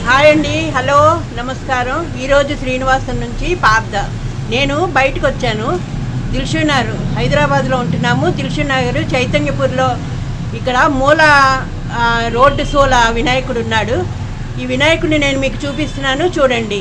hi అండి hello నమస్కారం ఈరోజు శ్రీనివాసం నుంచి పార్థ నేను బయటకు వచ్చాను దిల్షు నగర్ హైదరాబాద్లో ఉంటున్నాము దిల్షు నగర్ చైతన్యపూర్లో ఇక్కడ మూల ఆ, రోడ్డు సోల వినాయకుడు ఉన్నాడు ఈ వినాయకుడిని నేను మీకు చూపిస్తున్నాను చూడండి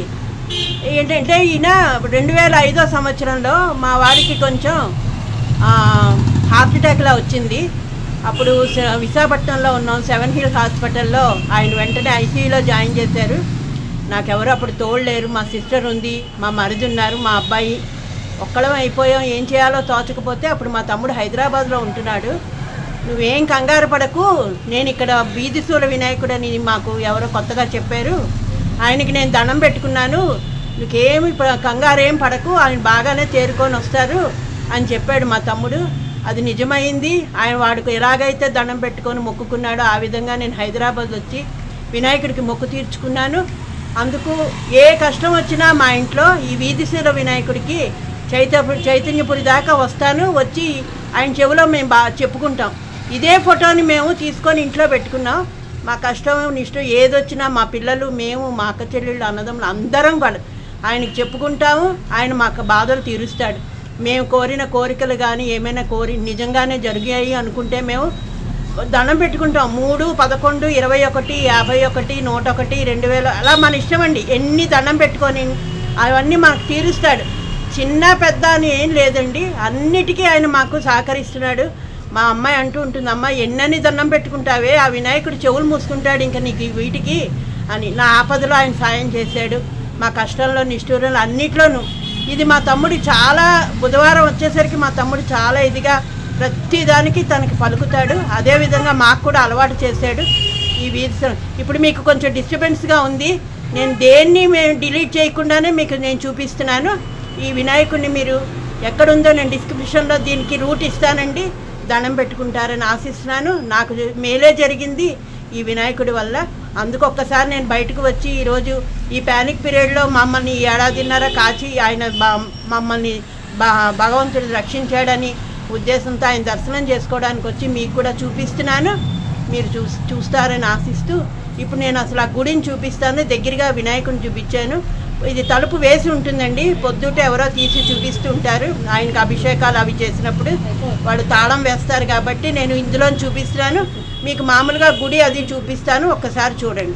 ఏంటంటే ఈయన రెండు వేల ఐదో సంవత్సరంలో మా వారికి కొంచెం ఆ, హార్ట్ అటాక్లా వచ్చింది అప్పుడు స- విశాఖపట్నంలో ఉన్నాం సెవెన్ హిల్ హాస్పిటల్లో ఆయన వెంటనే ఐసీయూలో జాయిన్ చేశారు నాకెవరు అప్పుడు తోడలేరు మా సిస్టర్ ఉంది మా మరిది ఉన్నారు మా అబ్బాయి ఒక్కళ్ళం అయిపోయాం ఏం చేయాలో తోచకపోతే అప్పుడు మా తమ్ముడు హైదరాబాద్లో ఉంటున్నాడు నువ్వేం కంగారు పడకు నేను ఇక్కడ బీదిసూల వినాయకుడని మాకు ఎవరో కొత్తగా చెప్పారు ఆయనకి నేను దండం పెట్టుకున్నాను నీకేమి ప- కంగారేం పడకు ఆయన బాగానే తేరుకొని వస్తారు అని చెప్పాడు మా తమ్ముడు అది నిజమైంది ఆయన వాడికి ఎలాగైతే దండం పెట్టుకొని మొక్కుకున్నాడో ఆ విధంగా నేను హైదరాబాద్ వచ్చి వినాయకుడికి మొక్కు తీర్చుకున్నాను అందుకు ఏ కష్టం వచ్చినా మా ఇంట్లో ఈ వీధిశీల వినాయకుడికి చైత చైతన్యపురి దాకా వస్తాను వచ్చి ఆయన చెవిలో మేము బాగా చెప్పుకుంటాం ఇదే ఫోటోని మేము తీసుకొని ఇంట్లో పెట్టుకున్నాం మా కష్టం నిష్టం ఏదొచ్చినా మా పిల్లలు మేము మా అక్క చెల్లెళ్ళు అన్నదమ్ములు అందరం కూడా ఆయనకి చెప్పుకుంటాము ఆయన మాకు బాధలు తీరుస్తాడు మేము కోరిన కోరికలు కానీ ఏమైనా కోరి నిజంగానే జరిగాయి అనుకుంటే మేము దండం పెట్టుకుంటాం మూడు పదకొండు ఇరవై ఒకటి యాభై ఒకటి నూట ఒకటి రెండు వేలు అలా మన ఇష్టం అండి ఎన్ని దండం పెట్టుకొని అవన్నీ మాకు తీరుస్తాడు చిన్న పెద్ద అని ఏం లేదండి అన్నిటికీ ఆయన మాకు సహకరిస్తున్నాడు మా అమ్మాయి అంటూ ఉంటుంది అమ్మ ఎన్నని దండం పెట్టుకుంటావే ఆ వినాయకుడు చెవులు మూసుకుంటాడు ఇంకా నీకు ఈ వీటికి అని నా ఆపదలో ఆయన సాయం చేశాడు మా కష్టంలో నిష్ఠూరంలో అన్నిట్లోనూ ఇది మా తమ్ముడి చాలా బుధవారం వచ్చేసరికి మా తమ్ముడు చాలా ఇదిగా ప్రతి దానికి తనకి పలుకుతాడు అదేవిధంగా మాకు కూడా అలవాటు చేశాడు ఈ వీధి స- ఇప్పుడు మీకు కొంచెం డిస్టర్బెన్స్గా ఉంది నేను దేన్ని మేము డిలీట్ చేయకుండానే మీకు నేను చూపిస్తున్నాను ఈ వినాయకుడిని మీరు ఎక్కడుందో నేను డిస్క్రిప్షన్లో దీనికి రూట్ ఇస్తానండి దండం పెట్టుకుంటారని ఆశిస్తున్నాను నాకు మేలే జరిగింది ఈ వినాయకుడి వల్ల అందుకు ఒక్కసారి నేను బయటకు వచ్చి ఈరోజు ఈ ప్యానిక్ పీరియడ్లో మమ్మల్ని ఈ ఏడాదిన్నర కాచి ఆయన బ- మమ్మల్ని బ- భగవంతుడు రక్షించాడని ఉద్దేశంతో ఆయన దర్శనం చేసుకోవడానికి వచ్చి మీకు కూడా చూపిస్తున్నాను మీరు చూ చూస్తారని ఆశిస్తూ ఇప్పుడు నేను అసలు ఆ గుడిని చూపిస్తాను దగ్గరగా వినాయకుడిని చూపించాను ఇది తలుపు వేసి ఉంటుందండి పొద్దుట ఎవరో తీసి చూపిస్తూ ఉంటారు ఆయనకు అభిషేకాలు అవి చేసినప్పుడు వాళ్ళు తాళం వేస్తారు కాబట్టి నేను ఇందులో చూపిస్తున్నాను మీకు మామూలుగా గుడి అది చూపిస్తాను ఒక్కసారి చూడండి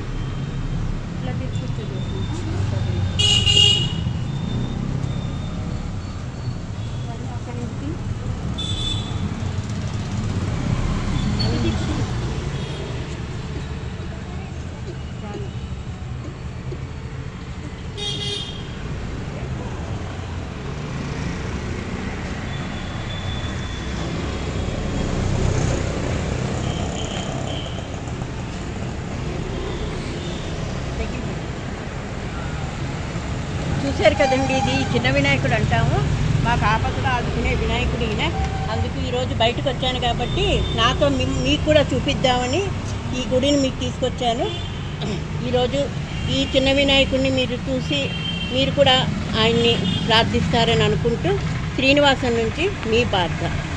చూశారు కదండి ఇది చిన్న వినాయకుడు అంటాము మాకు ఆపదలో ఆదుకునే వినాయకుడు ఈయన అందుకు ఈరోజు బయటకు వచ్చాను కాబట్టి నాతో మీ- మీకు కూడా చూపిద్దామని ఈ గుడిని మీకు తీసుకొచ్చాను ఈరోజు ఈ చిన్న వినాయకుడిని మీరు చూసి మీరు కూడా ఆయన్ని ప్రార్థిస్తారని అనుకుంటూ శ్రీనివాసం నుంచి మీ పార్థ